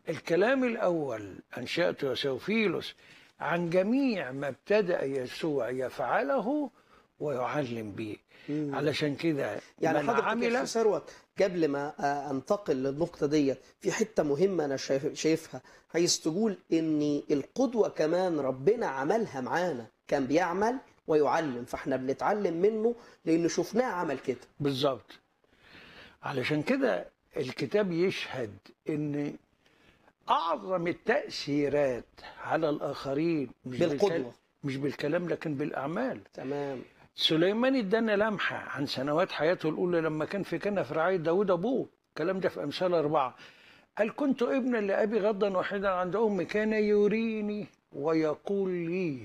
الكلام الأول أنشأت وسوفيلوس عن جميع ما ابتدأ يسوع يفعله ويعلم به علشان كده يعني من حضرتك يا عمل أستاذ ثروت قبل ما آه، انتقل للنقطة ديت في حتة مهمة أنا شايف- شايفها عايز تقول إن القدوة كمان ربنا عملها معانا كان بيعمل ويعلم فاحنا بنتعلم منه لأن شفناه عمل كده بالظبط علشان كده الكتاب يشهد ان اعظم التاثيرات على الاخرين مش بالقدوة. بالكلام- مش بالكلام لكن بالاعمال تمام سليمان ادانا لمحه عن سنوات حياته الاولى لما كان في كنف رعايه داوود ابوه الكلام ده في امثال اربعه قال كنت ابنا لابي غضا واحدا عند امي كان يريني ويقول لي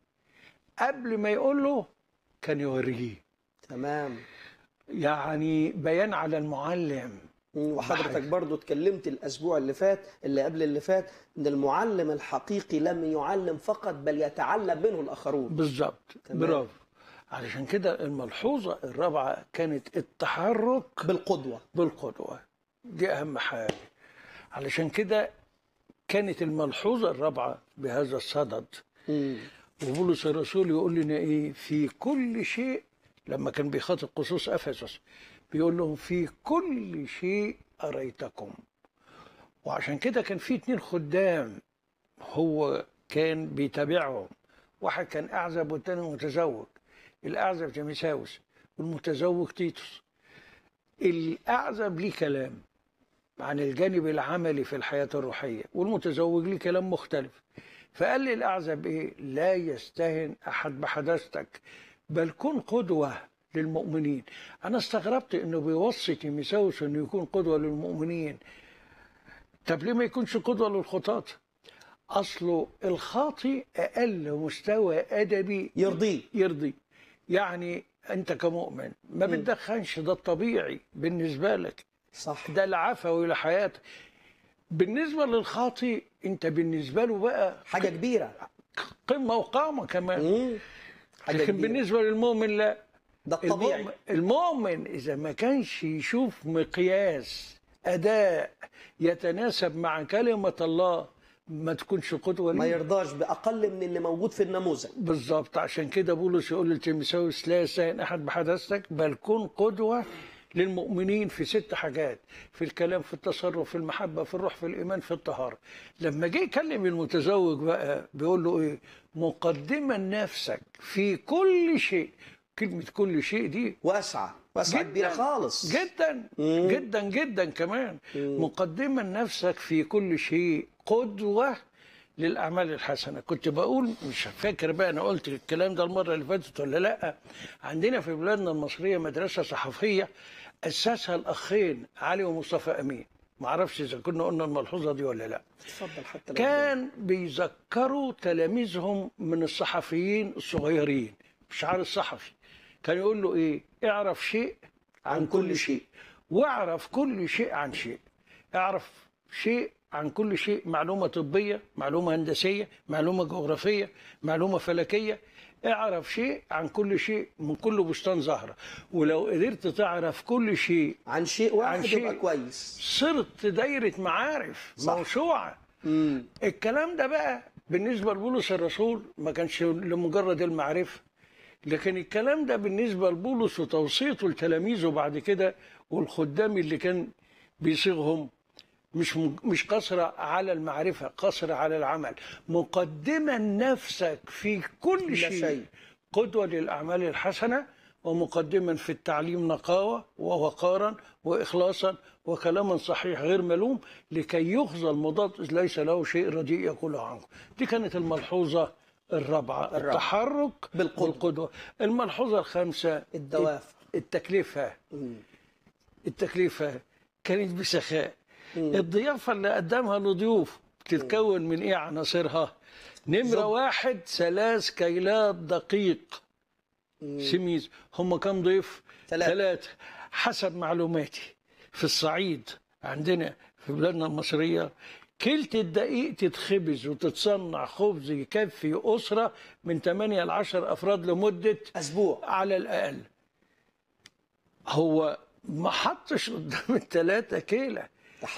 قبل ما يقول له كان يوريه تمام يعني بيان على المعلم وحضرتك بحاجة. برضو اتكلمت الأسبوع اللي فات اللي قبل اللي فات إن المعلم الحقيقي لم يعلم فقط بل يتعلم منه الآخرون بالظبط تمام. برافو علشان كده الملحوظة الرابعة كانت التحرك بالقدوة بالقدوة دي أهم حاجة علشان كده كانت الملحوظة الرابعة بهذا الصدد مم. وبولس الرسول يقول لنا إيه في كل شيء لما كان بيخاطب قصوص أفسس بيقول لهم في كل شيء أريتكم وعشان كده كان في اتنين خدام هو كان بيتابعهم واحد كان أعزب والتاني متزوج الأعزب تيميساوس والمتزوج تيتوس الأعزب ليه كلام عن الجانب العملي في الحياة الروحية والمتزوج ليه كلام مختلف فقال لي الأعزب إيه لا يستهن أحد بحداثتك بل كن قدوة للمؤمنين أنا استغربت إنه بيوصي تيميساوس إنه يكون قدوة للمؤمنين طب ليه ما يكونش قدوة للخطاة أصله الخاطي أقل مستوى أدبي يرضيه يرضي يعني أنت كمؤمن ما مم. بتدخنش ده الطبيعي بالنسبة لك صح ده العفوي لحياتك بالنسبة للخاطي أنت بالنسبة له بقى حاجة كبيرة قمة وقامة كمان مم. حاجة لكن كبيرة. بالنسبة للمؤمن لا ده الطبيعي المؤمن, المؤمن إذا ما كانش يشوف مقياس أداء يتناسب مع كلمة الله ما تكونش قدوة ما ليه يرضاش بأقل من اللي موجود في النموذج بالظبط عشان كده بولس يقول لتيموثاوس لا يستهين احد بحدثتك بل كن قدوه للمؤمنين في ست حاجات في الكلام في التصرف في المحبه في الروح في الايمان في الطهاره لما جه يكلم المتزوج بقى بيقول له ايه مقدما نفسك في كل شيء كلمه كل شيء دي واسعة واسعة جداً. كبيرة خالص جدا مم. جدا جدا كمان مم. مقدما نفسك في كل شيء قدوة للأعمال الحسنة كنت بقول مش فاكر بقى أنا قلت الكلام ده المرة اللي فاتت ولا لأ عندنا في بلادنا المصرية مدرسة صحفية أسسها الأخين علي ومصطفى أمين معرفش إذا كنا قلنا الملحوظة دي ولا لأ اتفضل حتى لو كان بيذكروا تلاميذهم من الصحفيين الصغيرين شعار الصحفي كان يقول له ايه اعرف شيء عن, عن كل كل شيء واعرف كل شيء عن شيء اعرف شيء عن كل شيء معلومة طبية معلومة هندسية معلومة جغرافية معلومة فلكية اعرف شيء عن كل شيء من كل بستان زهرة ولو قدرت تعرف كل شيء عن شيء واحد عن شيء. يبقى كويس صرت دايرة معارف صح. موسوعة مم. الكلام ده بقى بالنسبة لبولس الرسول ما كانش لمجرد المعرفة لكن الكلام ده بالنسبة لبولس وتوصيته لتلاميذه بعد كده والخدام اللي كان بيصيغهم مش مج- مش قصر على المعرفة قصر على العمل مقدما نفسك في كل كل شيء, شيء. قدوة للأعمال الحسنة ومقدما في التعليم نقاوة ووقارا وإخلاصا وكلاما صحيح غير ملوم لكي يخزى المضاد إذ ليس له شيء رديء يقوله عنكم دي كانت الملحوظة الرابعة الرابعة. التحرك بالقدوة. بالقدوة الملحوظة الخامسة الدوافع التكلفة مم. التكلفة كانت بسخاء الضيافة اللي قدمها لضيوف تتكون من ايه عناصرها نمرة زب. واحد ثلاث كيلات دقيق سميز هم كم ضيف ثلاثة. ثلاثة حسب معلوماتي في الصعيد عندنا في بلادنا المصرية كيلة الدقيق تتخبز وتتصنع خبز يكفي أسرة من 8 ل 10 أفراد لمدة أسبوع على الأقل هو ما حطش قدام الثلاثة كيلة